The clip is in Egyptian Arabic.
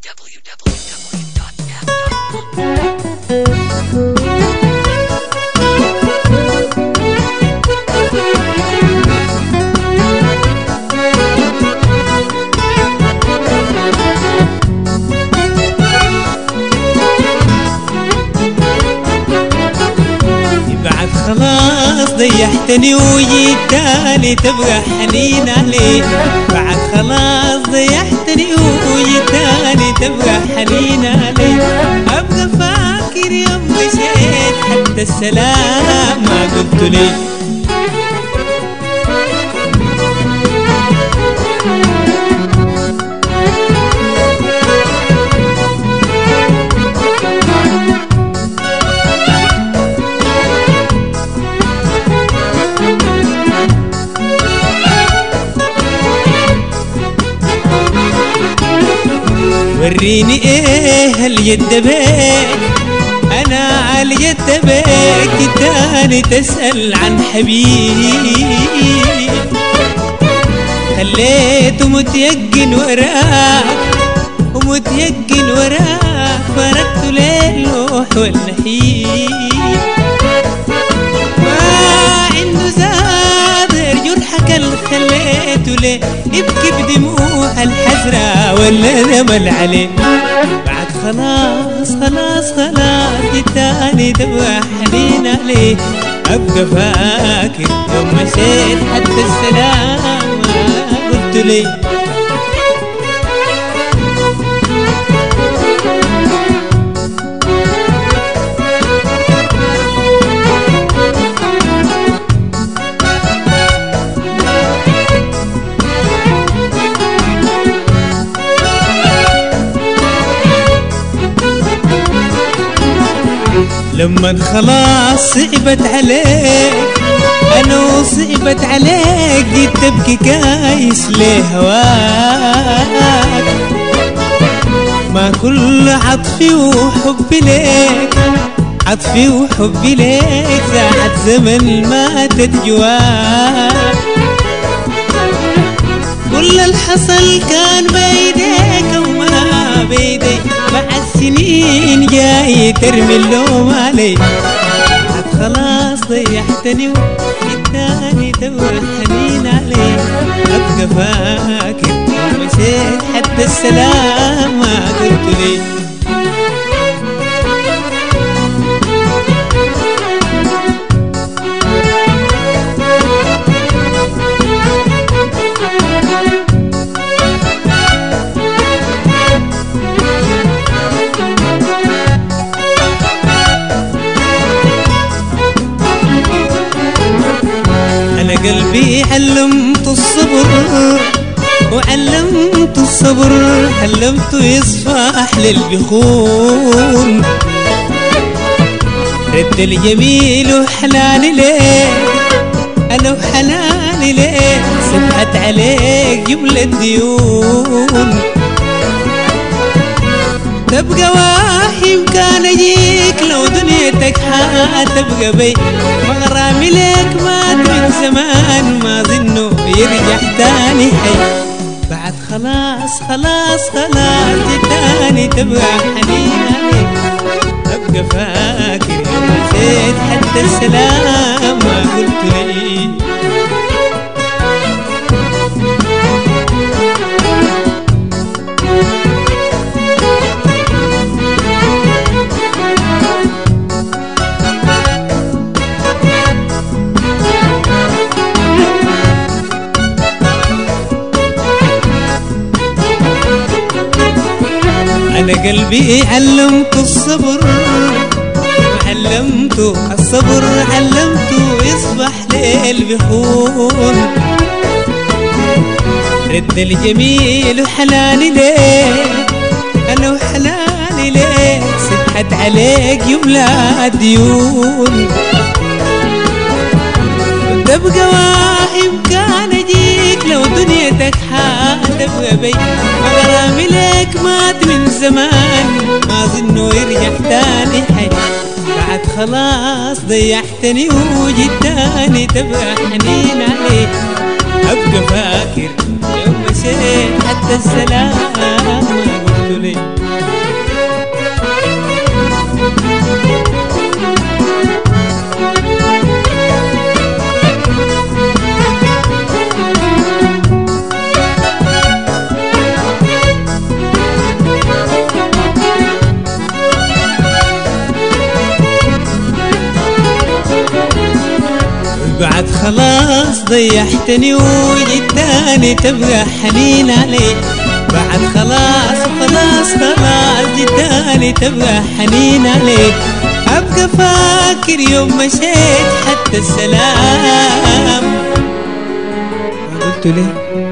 بعد خلاص ضيحتني وجيت تاني تبغى حنين عليك بعد خلاص ضيحتني وجيت تاني تبغى حنين عليك ابقى فاكر يوم مشيت حتى السلام ما قلت لي وريني ايه اليد بيك انا على اليد بيك تاني تسأل عن حبيب خليته متيقن وراك ومتيقن وراك فرقت ليلوح والنحيب ما عنده زادر جرحك اللي خليته ليه يبكي بدموع الحسرة ولا نمل عليه بعد خلاص خلاص خلاص جتاني دوا حنين عليه أبقى فاكر يوم مشيت حتى السلام ما قلت لي لما خلاص صعبت عليك انا وصعبت عليك جيت تبكي كايس لهواك ما كل عطفي وحبي ليك عطفي وحبي ليك ساعة زمن ماتت جواك كل الحصل كان بيديك وما بيدي مع السنين جاي ترمي اللوم علي بعد خلاص ضيحتني والتاني تبغى حنين علي ابقى فاكر مشيت حتى السلام ما قلت لي أنا قلبي علمت الصبر وعلمت الصبر علمته يصفح للبخون رد الجميل وحناني ليه أنا وحناني ليه سبحت عليك جملة ديون تبقى واحم كان اجيك لو دنيتك حتبقى بي مغرامي ليك مات من زمان ما ظنه يرجع تاني حي بعد خلاص خلاص خلاص جتاني تبقى حنين عليك ابقى فاكر يوم نسيت حتى السلام ما قلت لي أنا قلبي علمت الصبر علمته الصبر علمته يصبح ليل بخون رد الجميل وحناني ليه أنا وحناني ليه سبحت عليك يملى ديون تبقى واهم كان اجيك لو دنيتك حتبقى بي غرامي ليك مات من زمان ما ظنه يرجع تاني حي بعد خلاص ضيعتني وجيت تاني تبقى حنين عليك ابقى فاكر يوم مشيت حتى السلام ما قلت لي خلاص ضيعتني وجدتني تبقى حنين عليك بعد خلاص خلاص خلاص جدتني تبقى حنين عليك أبقى فاكر يوم مشيت حتى السلام ما قلت ليه